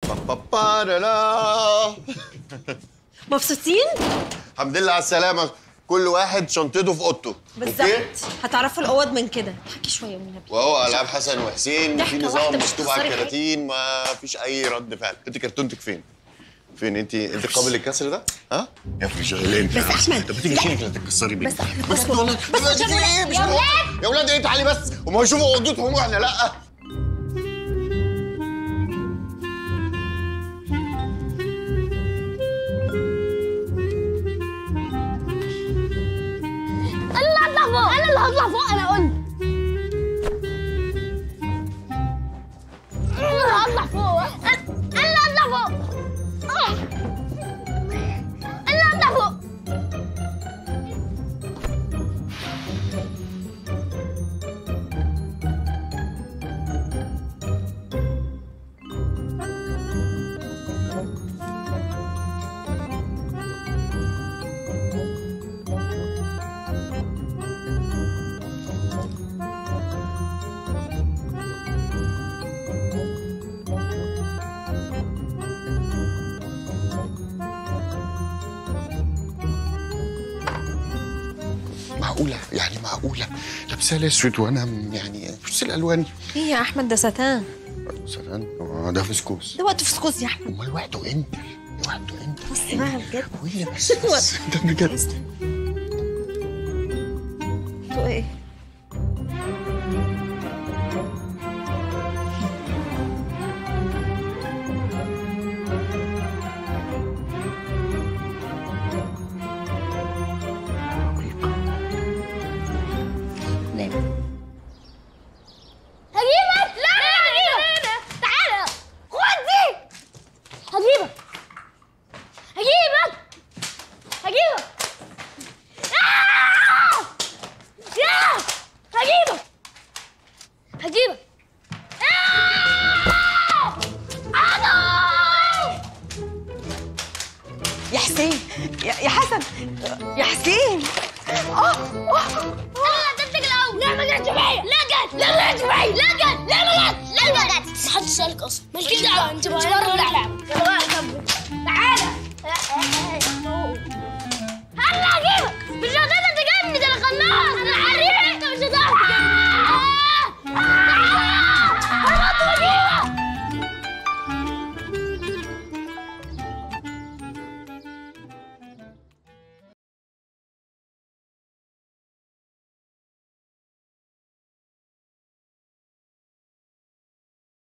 بابارارا. مبسوطين؟ الحمد لله على السلامة كل واحد شنطته في اوضته بالظبط هتعرفوا الاوض من كده حكي شويه والنبي وهو العاب حسن وحسين ضحكة في واحدة نظام مش مكتوب على هتخسري حاجة. الكراتين ما فيش اي رد فعل انت كرتونتك فين؟ فين انت انت قابل للكسر ده؟ ها؟ يا ابني شغلين بس أحمد، طب ما تيجي شيلك لا تتكسري بيه بس أحمد، بس بس والله بس بس عشان- ايه مش يا مهم. ولاد! يا ولاد ايه تعالي بس هما يشوفوا اوضتهم واحنا لا انا اللي هطلع فوق انا اللي هطلع فوق انا قلت انا اللي هطلع فوق انا اللي هطلع فوق آه. انا اللي هطلع فوق معقولة يعني معقولة لابسة الاسود وانا م- يعني بص الالوان ايه يا احمد ده ستان سلام آه، ده فسكوس ده وقت فسكوس يا احمد امال وقته امتى؟ وقته امتى؟ بص بقى بجد قولي بس بس ده بجد تو ايه نام هجيبك لا لا هجيبك تعالى خد دي هجيبك هجيبك هجيبك آه! يا هجيبك هجيبك آه! أنا! يا حسين يا, يا حسن يا حسين انا اللي هتمسك الاول لا ما جاتش معايا لا جت لا ما جاتش معايا لا جت لا ما جت لا ما جت محدش سالك اصلا مالكيش دعوه انت بره اللعبه